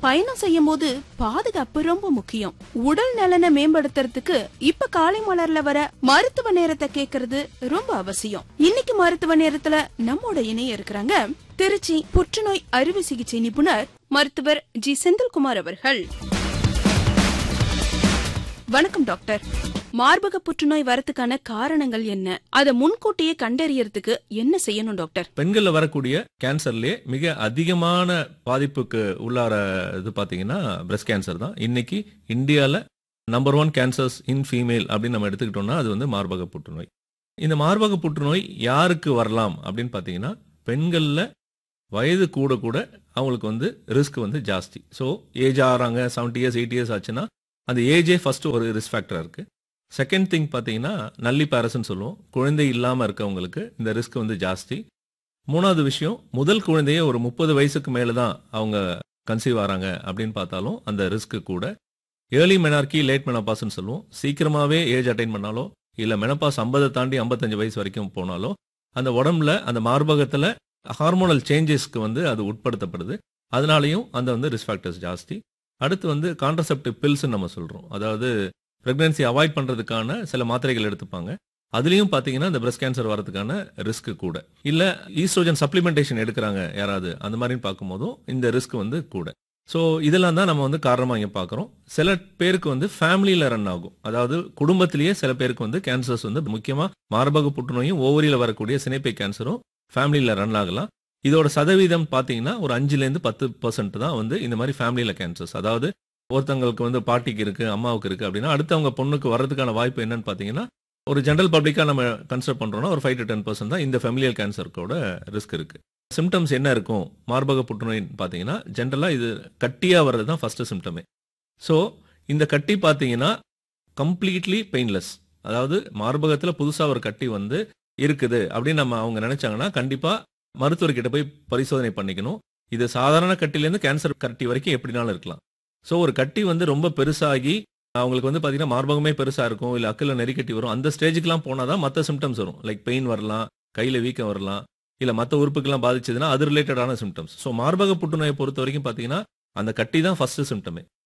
பயணம் செய்யும் போது பாதுகாப்பு ரொம்ப முக்கியம் உடல் நலனை மேம்படுத்துறதுக்கு இப்ப காலை மலர்ல வர மருத்துவ நேரத்தை கேக்குறது ரொம்ப அவசியம் இன்னைக்கு மருத்துவ நேரத்துல நம்மோட இணைய இருக்கிறாங்க திருச்சி புற்றுநோய் அறுவை சிகிச்சை நிபுணர் மருத்துவர் ஜி செந்தில்குமார் அவர்கள் வணக்கம் டாக்டர் மார்பக புற்றுநோய் வரதுக்கான காரணங்கள் என்ன அதை முன்கூட்டியே கண்டறியறதுக்கு என்ன செய்யணும் டாக்டர் பெண்கள்ல வரக்கூடிய கேன்சர்லயே மிக அதிகமான பாதிப்புக்கு உள்ளார இது பாத்தீங்கன்னா பிரஸ்ட் கேன்சர் தான் இன்னைக்கு இந்தியால number one cancers in female அப்படின்னு நம்ம எடுத்துக்கிட்டோம்னா அது வந்து மார்பக புற்றுநோய் இந்த மார்பக புற்றுநோய் யாருக்கு வரலாம் அப்படின்னு பாத்தீங்கன்னா பெண்கள்ல வயது கூட கூட அவங்களுக்கு வந்து ரிஸ்க் வந்து ஜாஸ்தி ஸோ ஏஜ் ஆறாங்க செவன்டி இயர்ஸ் எயிட் இயர்ஸ் ஆச்சுன்னா அந்த ஏஜே ஃபர்ஸ்ட் ஒரு ரிஸ்க் ஃபேக்டரா இருக்கு செகண்ட் திங் பார்த்தீங்கன்னா நல்லி பேரஸ்ன்னு சொல்லுவோம் குழந்தை இல்லாமல் இருக்கவங்களுக்கு இந்த ரிஸ்க் வந்து ஜாஸ்தி மூணாவது விஷயம் முதல் குழந்தையே ஒரு முப்பது வயசுக்கு மேலே தான் அவங்க கன்சீவ் ஆறாங்க அப்படின்னு பார்த்தாலும் அந்த ரிஸ்க் கூட ஏர்லி மெனார்கி லேட் மெனப்பாஸ்ன்னு சொல்லுவோம் சீக்கிரமாகவே ஏஜ் அட்டைன் பண்ணாலோ இல்லை மெனப்பாஸ் ஐம்பதை தாண்டி ஐம்பத்தஞ்சு வயசு வரைக்கும் போனாலோ அந்த உடம்புல அந்த மார்பகத்தில் ஹார்மோனல் சேஞ்சஸ்க்கு வந்து அது உட்படுத்தப்படுது அதனாலையும் அந்த வந்து ரிஸ்க் ஃபேக்டர்ஸ் ஜாஸ்தி அடுத்து வந்து கான்ட்ரசெப்டிவ் பில்ஸ்ன்னு நம்ம சொல்கிறோம் அதாவது ப்ரெக்னன்சி அவாய்ட் பண்ணுறதுக்கான சில மாத்திரைகள் எடுத்துப்பாங்க அதுலேயும் பார்த்தீங்கன்னா இந்த பிரஸ்ட் கேன்சர் வரதுக்கான ரிஸ்க் கூட இல்லை ஈஸ்ட்ரோஜன் சப்ளிமெண்டேஷன் எடுக்கிறாங்க யாராவது அந்த மாதிரின்னு பார்க்கும்போதும் இந்த ரிஸ்க் வந்து கூட ஸோ இதெல்லாம் தான் நம்ம வந்து காரணமாக இங்கே பார்க்குறோம் சில பேருக்கு வந்து ஃபேமிலியில் ரன் ஆகும் அதாவது குடும்பத்திலேயே சில பேருக்கு வந்து கேன்சர்ஸ் வந்து முக்கியமாக மார்பக புற்றுநோயும் ஓவரியில் வரக்கூடிய சினைப்பை கேன்சரும் ஃபேமிலியில் ரன் ஆகலாம் இதோட சதவீதம் பார்த்தீங்கன்னா ஒரு அஞ்சுலேருந்து பத்து பர்சன்ட் தான் வந்து இந்த மாதிரி ஃபேமிலியில் கேன்சர்ஸ் அதாவது ஒருத்தங்களுக்கு வந்து பாட்டிக்கு இருக்கு அம்மாவுக்கு இருக்கு அப்படின்னா அடுத்தவங்க பொண்ணுக்கு வர்றதுக்கான வாய்ப்பு என்னன்னு பார்த்தீங்கன்னா ஒரு ஜென்ரல் பப்ளிக்காக நம்ம கன்சிடர் பண்ணுறோம்னா ஒரு ஃபைவ் டு டென் பர்சன்ட் தான் இந்த ஃபெமிலியல் கேன்சருக்கோட ரிஸ்க் இருக்கு சிம்டம்ஸ் என்ன இருக்கும் மார்பக புற்றுநோயின்னு பார்த்தீங்கன்னா ஜென்ரலாக இது கட்டியாக வர்றது தான் ஃபர்ஸ்ட் சிம்டமே ஸோ இந்த கட்டி பார்த்தீங்கன்னா கம்ப்ளீட்லி பெயின்லெஸ் அதாவது மார்பகத்தில் புதுசாக ஒரு கட்டி வந்து இருக்குது அப்படின்னு நம்ம அவங்க நினைச்சாங்கன்னா கண்டிப்பாக மருத்துவர்கிட்ட போய் பரிசோதனை பண்ணிக்கணும் இது சாதாரண கட்டிலேருந்து கேன்சர் கட்டி வரைக்கும் எப்படினாலும் இருக்கலாம் ஸோ ஒரு கட்டி வந்து ரொம்ப பெருசாகி அவங்களுக்கு வந்து பார்த்தீங்கன்னா மார்பகமே பெருசாக இருக்கும் இல்லை அக்கில் நெறிக்கட்டி வரும் அந்த ஸ்டேஜுக்குலாம் போனால் தான் மற்ற சிம்டம்ஸ் வரும் லைக் பெயின் வரலாம் கையில் வீக்கம் வரலாம் இல்லை மற்ற உறுப்புக்கெல்லாம் பாதிச்சதுன்னா அது ரிலேட்டடான சிம்டம்ஸ் ஸோ மார்பக புற்றுநோயை பொறுத்த வரைக்கும் பார்த்தீங்கன்னா அந்த கட்டி தான் ஃபர்ஸ்ட் சிம்டமே